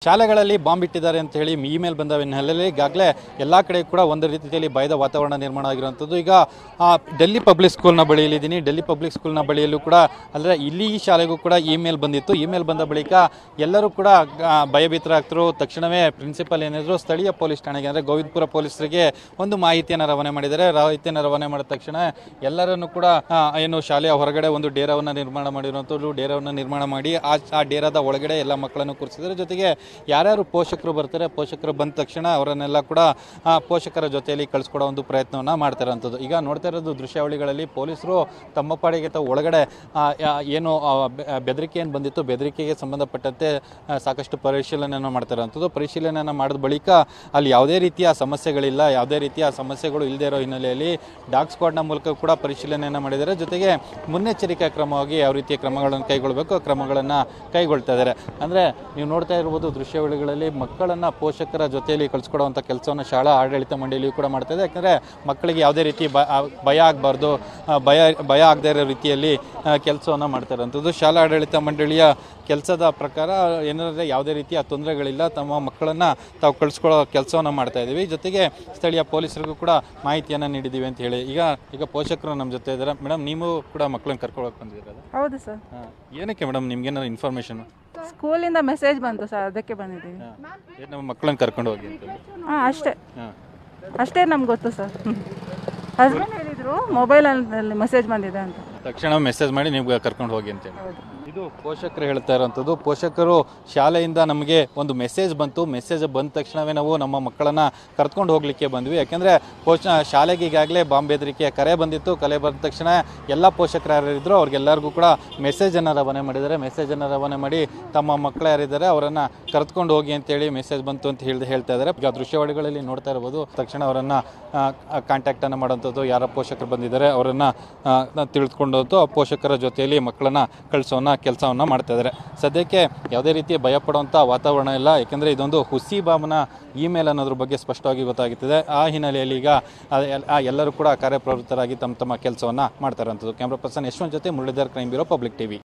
ಶಾಲೆಗಳಲ್ಲಿ ಬಾಂಬ್ ಇಟ್ಟಿದ್ದಾರೆ ಅಂತ ಹೇಳಿ ಇಮೇಲ್ ಬಂದ ಹಿನ್ನೆಲೆಯಲ್ಲಿ ಈಗಾಗಲೇ ಎಲ್ಲ ಕಡೆ ಕೂಡ ಒಂದು ರೀತಿಯಲ್ಲಿ ಭಯದ ವಾತಾವರಣ ನಿರ್ಮಾಣ ಆಗಿರುವಂಥದ್ದು ಈಗ ಆ, ಡೆಲ್ಲಿ ಪಬ್ಲಿಕ್ ಸ್ಕೂಲ್ನ ಬಳಿಯಲ್ಲಿದ್ದೀನಿ ಡೆಲ್ಲಿ ಪಬ್ಲಿಕ್ ಸ್ಕೂಲ್ನ ಬಳಿಯಲ್ಲೂ ಕೂಡ ಅಂದರೆ ಇಲ್ಲಿ ಈ ಶಾಲೆಗೂ ಕೂಡ ಇಮೇಲ್ ಬಂದಿತ್ತು ಇಮೇಲ್ ಬಂದ ಬಳಿಕ ಎಲ್ಲರೂ ಕೂಡ ಆ, ಭಯಭೀತರಾಗ್ತರು ತಕ್ಷಣವೇ ಪ್ರಿನ್ಸಿಪಲ್ ಏನಿದ್ರು ಸ್ಥಳೀಯ ಪೊಲೀಸ್ ಠಾಣೆಗೆ ಅಂದರೆ ಗೋವಿಂದಪುರ ಪೊಲೀಸರಿಗೆ ಒಂದು ಮಾಹಿತಿಯನ್ನು ರವಾನೆ ಮಾಡಿದ್ದಾರೆ ಮಾಹಿತಿಯನ್ನು ರವಾನೆ ಮಾಡಿದ ತಕ್ಷಣ ಎಲ್ಲರನ್ನು ಕೂಡ ಆ, ಏನು ಶಾಲೆಯ ಹೊರಗಡೆ ಒಂದು ಡೇರಾವನ್ನು ನಿರ್ಮಾಣ ಮಾಡಿರುವಂಥದ್ದು ಡೇರಾವನ್ನು ನಿರ್ಮಾಣ ಮಾಡಿ ಆ ಆ ಡೇರಾದ ಒಳಗಡೆ ಎಲ್ಲ ಮಕ್ಕಳನ್ನು ಕೂರಿಸಿದ್ದಾರೆ ಜೊತೆಗೆ ಯಾರ್ಯಾರು ಪೋಷಕರು ಬರ್ತಾರೆ ಪೋಷಕರು ಬಂದ ತಕ್ಷಣ ಅವರನ್ನೆಲ್ಲ ಕೂಡ ಆ, ಪೋಷಕರ ಜೊತೆಯಲ್ಲಿ ಕಳಿಸ್ಕೊಡೋ ಒಂದು ಪ್ರಯತ್ನವನ್ನು ಮಾಡ್ತಾ ಇರೋಂಥದ್ದು ಈಗ ನೋಡ್ತಾ ಇರೋದು ದೃಶ್ಯಾವಳಿಗಳಲ್ಲಿ ಪೊಲೀಸರು ತಮ್ಮ ಪಾಡಿಗೆ ತಾವು ಒಳಗಡೆ ಆ, ಯಾ- ಏನು ಆ, ಬೆ- ಬೆದರಿಕೆ ಏನು ಬಂದಿತ್ತು ಬೆದರಿಕೆಗೆ ಸಂಬಂಧಪಟ್ಟಂತೆ ಆ, ಸಾಕಷ್ಟು ಪರಿಶೀಲನೆಯನ್ನು ಮಾಡ್ತಾ ಇರೋಂಥದ್ದು ಪರಿಶೀಲನೆಯನ್ನು ಮಾಡಿದ ಬಳಿಕ ಅಲ್ಲಿ ಯಾವುದೇ ರೀತಿಯ ಸಮಸ್ಯೆಗಳಿಲ್ಲ ಯಾವುದೇ ರೀತಿಯ ಸಮಸ್ಯೆಗಳು ಇಲ್ಲದೆ ಇರೋ ಹಿನ್ನೆಲೆಯಲ್ಲಿ ಡಾಗ್ ಸ್ಕ್ವಾಡ್ನ ಮೂಲಕ ಕೂಡ ಪರಿಶೀಲನೆಯನ್ನು ಮಾಡಿದ್ದಾರೆ ಜೊತೆಗೆ ಮುನ್ನೆಚ್ಚರಿಕಾ ಕ್ರಮವಾಗಿ ಯಾವ ರೀತಿಯ ಕ್ರಮಗಳನ್ನು ಕೈಗೊಳ್ಳಬೇಕು ಆ ಕ್ರಮಗಳನ್ನು ಕೈಗೊಳ್ತಾ ಇದ್ದಾರೆ ಅಂದರೆ ನೀವು ನೋಡ್ತಾ ಇರ್ಬೋದು ದೃಶ್ಯಾವಳಿಗಳಲ್ಲಿ ಮಕ್ಕಳನ್ನು ಪೋಷಕರ ಜೊತೆಯಲ್ಲಿ ಕಳಿಸ್ಕೊಡುವಂಥ ಕೆಲಸವನ್ನು ಶಾಲಾ ಆಡಳಿತ ಮಂಡಳಿಯು ಕೂಡ ಮಾಡ್ತಾ ಇದೆ ಯಾಕಂದರೆ ಮಕ್ಕಳಿಗೆ ಯಾವುದೇ ರೀತಿ ಬ- ಆ, ಭಯ ಆಗಬಾರ್ದು ಭಯ ಭಯ ಆಗದೇ ಇರೋ ರೀತಿಯಲ್ಲಿ ಕೆಲಸವನ್ನು ಮಾಡ್ತಾ ಇರೋಂಥದ್ದು ಶಾಲಾ ಆಡಳಿತ ಮಂಡಳಿಯ ಕೆಲಸದ ಪ್ರಕಾರ ಏನಾದರೆ ಯಾವುದೇ ರೀತಿಯ ತೊಂದರೆಗಳಿಲ್ಲ ತಮ್ಮ ಮಕ್ಕಳನ್ನು ತಾವು ಕಳಿಸ್ಕೊಳ್ಳೋ ಕೆಲಸವನ್ನು ಮಾಡ್ತಾ ಇದ್ದೀವಿ ಜೊತೆಗೆ ಸ್ಥಳೀಯ ಪೊಲೀಸರಿಗೂ ಕೂಡ ಮಾಹಿತಿಯನ್ನು ನೀಡಿದ್ದೀವಿ ಅಂತ ಹೇಳಿ ಈಗ ಈಗ ಪೋಷಕರು ನಮ್ಮ ಜೊತೆ ಇದ್ದಾರೆ ಮೇಡಮ್ ನೀವು ಕೂಡ ಮಕ್ಕಳನ್ನ ಕರ್ಕೊಳಕ್ಕೆ ಬಂದಿದ್ದೀರಲ್ಲ ಹೌದು ಸರ್ ಹಾಂ ಏನಕ್ಕೆ ಮೇಡಮ್ ನಿಮ್ಗೇನಾದ್ರು ಇನ್ಫಾರ್ಮೇಷನ್ ಸ್ಕೂಲಿಂದ ಮೆಸೇಜ್ ಬಂತು ಸರ್ ಅದಕ್ಕೆ ಬಂದಿದ್ದೀವಿ ಏನು ನಮ್ಮ ಮಕ್ಕಳನ್ನ ಕರ್ಕೊಂಡು ಹೋಗಿ ಅಂತ ಹಾಂ ಅಷ್ಟೇ ಹಾಂ ಅಷ್ಟೇ ನಮ್ಗೆ ಗೊತ್ತು ಸರ್ ಹಸ್ಬೆಂಡ್ ಹೇಳಿದರು ಮೊಬೈಲಲ್ಲಿ ಮೆಸೇಜ್ ಬಂದಿದೆ ಅಂತ ತಕ್ಷಣ ಮೆಸೇಜ್ ಮಾಡಿ ನೀವು ಕರ್ಕೊಂಡು ಹೋಗಿ ಅಂತೇಳಿ ಹೌದು ಇದು ಪೋಷಕರು ಹೇಳ್ತಾ ಇರೋಂಥದ್ದು ಪೋಷಕರು ಶಾಲೆಯಿಂದ ನಮಗೆ ಒಂದು ಮೆಸೇಜ್ ಬಂತು ಮೆಸೇಜ್ ಬಂದ ತಕ್ಷಣವೇ ನಾವು ನಮ್ಮ ಮಕ್ಕಳನ್ನ ಕರ್ಕೊಂಡು ಹೋಗ್ಲಿಕ್ಕೆ ಬಂದ್ವಿ ಯಾಕೆಂದರೆ ಪೋಷ ಶಾಲೆಗೆ ಈಗಾಗಲೇ ಬಾಂಬ್ ಬೆದರಿಕೆಯ ಕರೆ ಬಂದಿತ್ತು ಕರೆ ಬಂದ ತಕ್ಷಣ ಎಲ್ಲ ಪೋಷಕರು ಯಾರಿದ್ರು ಅವ್ರಿಗೆಲ್ಲರಿಗೂ ಕೂಡ ಮೆಸೇಜನ್ನು ರವಾನೆ ಮಾಡಿದ್ದಾರೆ ಮೆಸೇಜನ್ನು ರವಾನೆ ಮಾಡಿ ತಮ್ಮ ಮಕ್ಕಳು ಯಾರಿದ್ದಾರೆ ಅವರನ್ನು ಕರೆದುಕೊಂಡು ಹೋಗಿ ಅಂತೇಳಿ ಮೆಸೇಜ್ ಬಂತು ಅಂತ ಹೇಳಿ ಹೇಳ್ತಾ ಇದ್ದಾರೆ ಈಗ ದೃಶ್ಯಾವಳಿಗಳಲ್ಲಿ ನೋಡ್ತಾ ಇರ್ಬೋದು ತಕ್ಷಣ ಅವರನ್ನು ಕಾಂಟ್ಯಾಕ್ಟನ್ನು ಮಾಡೋಂಥದ್ದು ಯಾರ ಪೋಷಕರು ಬಂದಿದ್ದಾರೆ ಅವರನ್ನು ತಿಳಿದುಕೊಂಡು ಆ ಪೋಷಕರ ಜೊತೆಯಲ್ಲಿ ಮಕ್ಕಳನ್ನ ಕಳಿಸೋನ ಕೆಲಸವನ್ನು ಮಾಡ್ತಾ ಇದ್ದಾರೆ ಸದ್ಯಕ್ಕೆ ಯಾವುದೇ ರೀತಿಯ ಭಯ ಪಡುವಂಥ ವಾತಾವರಣ ಇಲ್ಲ ಯಾಕೆಂದರೆ ಇದೊಂದು ಹುಸಿ ಬಾಂಬ್ನ ಇಮೇಲ್ ಅನ್ನೋದ್ರ ಬಗ್ಗೆ ಸ್ಪಷ್ಟವಾಗಿ ಗೊತ್ತಾಗುತ್ತದೆ ಆ ಹಿನ್ನೆಲೆಯಲ್ಲಿ ಈಗ ಆ ಎಲ್- ಆ ಎಲ್ಲರೂ ಕೂಡ ಕಾರ್ಯಪ್ರವೃತ್ತರಾಗಿ ತಮ್ಮ ತಮ್ಮ ಕೆಲಸವನ್ನು ಮಾಡ್ತಾ ಇರೋಂಥದ್ದು ಕ್ಯಾಮ್ರಾ ಪರ್ಸನ್ ಯಶವಂತ್ ಜೊತೆ Muralidhar crime bureau public TV